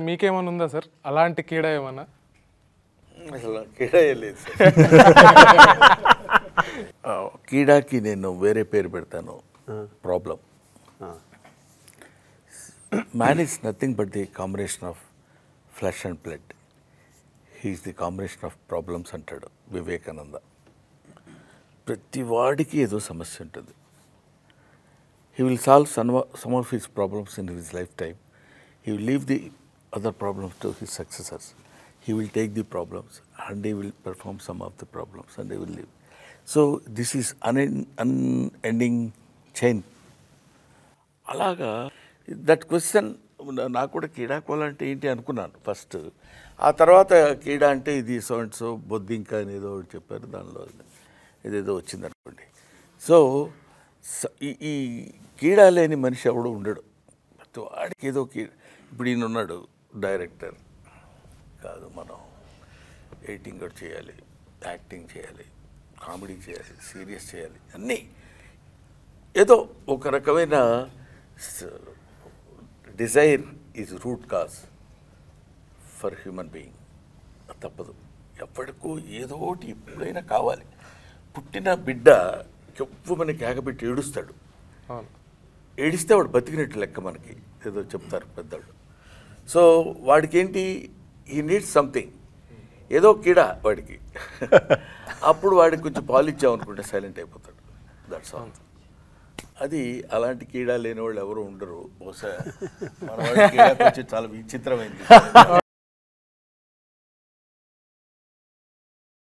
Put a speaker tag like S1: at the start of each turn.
S1: మీకేమైనా ఉందా సార్ అలాంటి కీడ ఏమన్నా
S2: అసలు కీడాయే లేదు సార్ ఆ, కీడాకి నేను వేరే పేరు పెడతాను problem man is nothing but the combination of flesh and blood he is the combination of problems అంటాడు వివేకానంద ప్రతి వాడికి ఏదో సమస్య ఉంటుంది he will solve some, some of his problems in his lifetime. He will leave the other problems to his successors. He will take the problems and he will perform some of the problems and he will leave. So this is un- unending chain. అలాగా that question నాకు కూడా కీడాకోల అంటే ఏంటి అనుకున్నాను first ఆ తర్వాత కీడా అంటే ఇది సో అండ్ సో బొద్దింక అనేది ఒకటి చెప్పారు దానిలో ఇదేదో వచ్చింది అనుకోండి సో స- ఈ ఈ కీడా లేని మనిషి ఎవడు ఉండడు ప్రతి వాడికి ఏదో కీ ఇప్పుడు ఈయన ఉన్నాడు డైరెక్టర్ కాదు మనం ఎడిటింగ్ కూడా చేయాలి యాక్టింగ్ చేయాలి కామెడీ చేయాలి సీరియస్ చేయాలి అన్నీ ఏదో ఒక రకమైన desire is root cause for human being తప్పదు ఎప్పటికో ఏదో ఒకటి ఎప్పుడైనా కావాలి పుట్టిన బిడ్డ ఎవ్వమని కేకబెట్టి ఏడుస్తాడు
S1: అవును
S2: ఏడిస్తే వాడు బతికినట్టు లెక్క మనకి ఏదో చెప్తారు పెద్దవాళ్ళు సో వాడికి ఏంటి ఈ నీడ్స్ సంథింగ్ ఏదో కీడ వాడికి అప్పుడు వాడికి కొంచెం పాలు ఇచ్చామనుకుంటే సైలెంట్ అయిపోతాడు దట్స్ ఆల్ అది అలాంటి కీడా లేని వాళ్ళు ఎవరు ఉండరు బహుశా మన వాడి కీడా కొంచెం చాలా విచిత్రమైంది